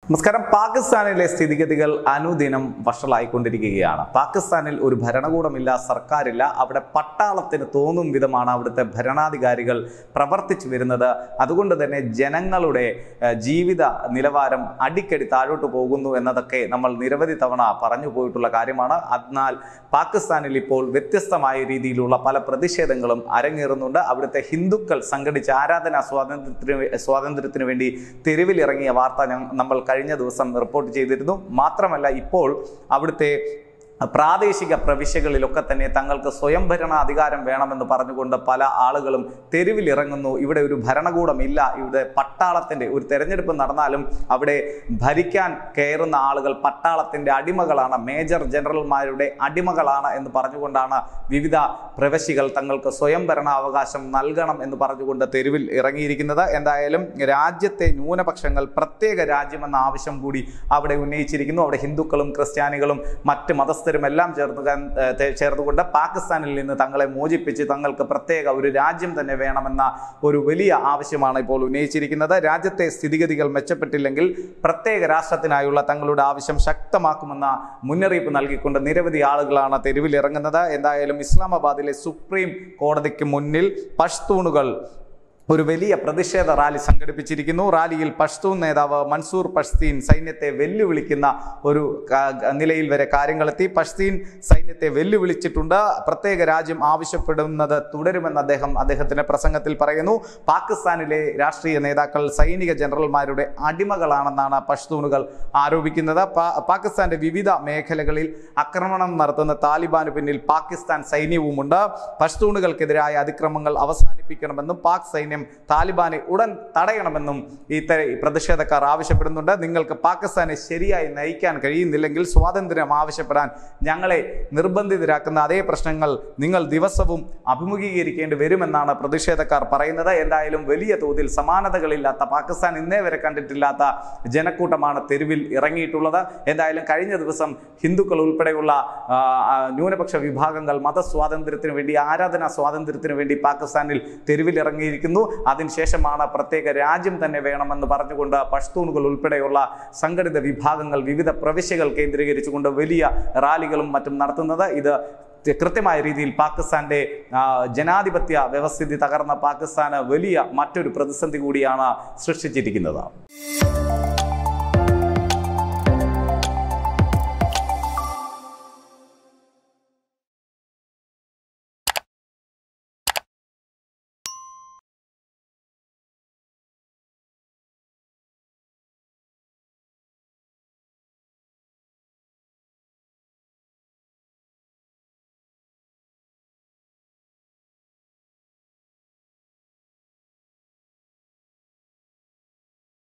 നമസ്കാരം പാകിസ്ഥാനിലെ സ്ഥിതിഗതികൾ അനുദിനം വഷളായിക്കൊണ്ടിരിക്കുകയാണ് പാകിസ്ഥാനിൽ ഒരു ഭരണകൂടമില്ല സർക്കാരില്ല അവിടെ പട്ടാളത്തിന് തോന്നും വിധമാണ് അവിടുത്തെ ഭരണാധികാരികൾ പ്രവർത്തിച്ചു വരുന്നത് അതുകൊണ്ട് തന്നെ ജനങ്ങളുടെ ഏഹ്, ജീവിത നിലവാരം അടിക്കടി താഴോട്ട് പോകുന്നു എന്നതൊക്കെ നമ്മൾ നിരവധി തവണ പറഞ്ഞു പോയിട്ടുള്ള കാര്യമാണ് എന്നാൽ പാകിസ്ഥാനിൽ ഇപ്പോൾ വ്യത്യസ്തമായ രീതിയിലുള്ള പല പ്രതിഷേധങ്ങളും അരങ്ങേറുന്നുണ്ട് അവിടുത്തെ ഹിന്ദുക്കൾ സംഘടിച്ച ആരാധനാ സ്വാതന്ത്ര്യത്തിന് വേ- സ്വാതന്ത്ര്യത്തിന് വേണ്ടി തെരുവിലിറങ്ങിയ വാർത്ത ഞ- നമ്മൾ കഴിഞ്ഞ ദിവസം റിപ്പോർട്ട് ചെയ്തിരുന്നു മാത്രമല്ല ഇപ്പോൾ അവിടുത്തെ പ്രാദേശിക പ്രവിശ്യകളിലൊക്കെ തന്നെ തങ്ങൾക്ക് സ്വയംഭരണ അധികാരം വേണമെന്ന് പറഞ്ഞുകൊണ്ട് പല ആളുകളും തെരുവിലിറങ്ങുന്നു ഇവിടെ ഒരു ഭരണകൂടമില്ല ഇവിടെ പട്ടാളത്തിൻ്റെ ഒരു തെരഞ്ഞെടുപ്പ് നടന്നാലും അവിടെ ഭരിക്കാൻ കയറുന്ന ആളുകൾ പട്ടാളത്തിൻ്റെ അടിമകളാണ് മേജർ ജനറൽമാരുടെ അടിമകളാണ് എന്ന് പറഞ്ഞുകൊണ്ടാണ് വിവിധ പ്രവശ്യകൾ തങ്ങൾക്ക് സ്വയംഭരണാവകാശം നൽകണം എന്ന് പറഞ്ഞുകൊണ്ട് തെരുവിൽ ഇറങ്ങിയിരിക്കുന്നത് എന്തായാലും രാജ്യത്തെ ന്യൂനപക്ഷങ്ങൾ പ്രത്യേക രാജ്യമെന്ന ആവശ്യം കൂടി അവിടെ ഉന്നയിച്ചിരിക്കുന്നു അവിടെ ഹിന്ദുക്കളും ക്രിസ്ത്യാനികളും മറ്റ് മതസ്ഥരും എല്ലാം ചേർന്ന് ക- ഏർ തെ- ചേർന്നുകൊണ്ട് പാകിസ്ഥാനിൽ നിന്ന് തങ്ങളെ മോചിപ്പിച്ച് തങ്ങൾക്ക് പ്രത്യേക ഒരു രാജ്യം തന്നെ വേണമെന്ന ഒരു വലിയ ആവശ്യമാണ് ഇപ്പോൾ ഉന്നയിച്ചിരിക്കുന്നത് രാജ്യത്തെ സ്ഥിതിഗതികൾ മെച്ചപ്പെട്ടില്ലെങ്കിൽ പ്രത്യേക രാഷ്ട്രത്തിനായുള്ള തങ്ങളുടെ ആവശ്യം ശക്തമാക്കുമെന്ന മുന്നറിയിപ്പ് നൽകിക്കൊണ്ട് നിരവധി ആളുകളാണ് തെരുവിലിറങ്ങുന്നത് എന്തായാലും ഇസ്ലാമാബാദിലെ സുപ്രീം കോടതിക്ക് മുന്നിൽ പഷ്തൂണുകൾ ഒരു വലിയ പ്രതിഷേധ റാലി സംഘടിപ്പിച്ചിരിക്കുന്നു റാലിയിൽ പഷ്തൂൺ നേതാവ് മൻസൂർ പഷ്തീൻ സൈന്യത്തെ വെല്ലുവിളിക്കുന്ന ഒരു ക- നിലയിൽ വരെ കാര്യങ്ങളെത്തി പഷ്തീൻ സൈന്യത്തെ വെല്ലുവിളിച്ചിട്ടുണ്ട് പ്രത്യേക രാജ്യം ആവശ്യപ്പെടുന്നത് തുടരുമെന്ന് അദ്ദേഹം അദ്ദേഹത്തിന്റെ പ്രസംഗത്തിൽ പറയുന്നു പാകിസ്ഥാനിലെ രാഷ്ട്രീയ നേതാക്കൾ സൈനിക ജനറൽമാരുടെ അടിമകളാണെന്നാണ് പഷ്തൂണുകൾ ആരോപിക്കുന്നത് പാ- പാകിസ്ഥാന്റെ വിവിധ മേഖലകളിൽ ആക്രമണം നടത്തുന്ന താലിബാന് പിന്നിൽ പാകിസ്ഥാൻ സൈന്യവുമുണ്ട് പഷ്തൂണുകൾക്കെതിരായ അതിക്രമങ്ങൾ അവസാനിപ്പിക്കണമെന്നും പാക് സൈന്യം താലിബാനെ ഉടൻ തടയണമെന്നും ഇത്തര പ്രതിഷേധക്കാർ ആവശ്യപ്പെടുന്നുണ്ട് നിങ്ങൾക്ക് പാകിസ്ഥാനെ ശരിയായി നയിക്കാൻ കഴിയുന്നില്ലെങ്കിൽ സ്വാതന്ത്ര്യം ആവശ്യപ്പെടാൻ ഞങ്ങളെ നിർബന്ധിതരാക്കുന്ന അതേ പ്രശ്നങ്ങൾ നിങ്ങൾ ദിവസവും അഭിമുഖീകരിക്കേണ്ടി വരുമെന്നാണ് പ്രതിഷേധക്കാർ പറയുന്നത് എന്തായാലും വലിയ തോതിൽ സമാനതകളില്ലാത്ത പാകിസ്ഥാൻ ഇന്നേ വരെ കണ്ടിട്ടില്ലാത്ത ജനക്കൂട്ടമാണ് തെരുവിൽ ഇറങ്ങിയിട്ടുള്ളത് എന്തായാലും കഴിഞ്ഞ ദിവസം ഹിന്ദുക്കൾ ഉൾപ്പെടെയുള്ള ആ, ആ, ന്യൂനപക്ഷ വിഭാഗങ്ങൾ മതസ്വാതന്ത്ര്യത്തിന് വേണ്ടി ആരാധനാ സ്വാതന്ത്ര്യത്തിന് വേണ്ടി പാകിസ്ഥാനിൽ തെരുവിൽ ഇറങ്ങിയിരിക്കുന്നു അതിനുശേഷമാണ് പ്രത്യേക രാജ്യം തന്നെ വേണമെന്ന് പറഞ്ഞുകൊണ്ട് പഷ്തൂണുകൾ ഉൾപ്പെടെയുള്ള സംഘടിത വിഭാഗങ്ങൾ വിവിധ പ്രവിശ്യകൾ കേന്ദ്രീകരിച്ചുകൊണ്ട് വലിയ റാലികളും മറ്റും നടത്തുന്നത് ഇത് കൃത്യമായ രീതിയിൽ പാകിസ്ഥാന്റെ ആ, ജനാധിപത്യ വ്യവസ്ഥിതി തകർന്ന പാകിസ്ഥാന് വലിയ മറ്റൊരു പ്രതിസന്ധി കൂടിയാണ് സൃഷ്ടിച്ചിരിക്കുന്നത്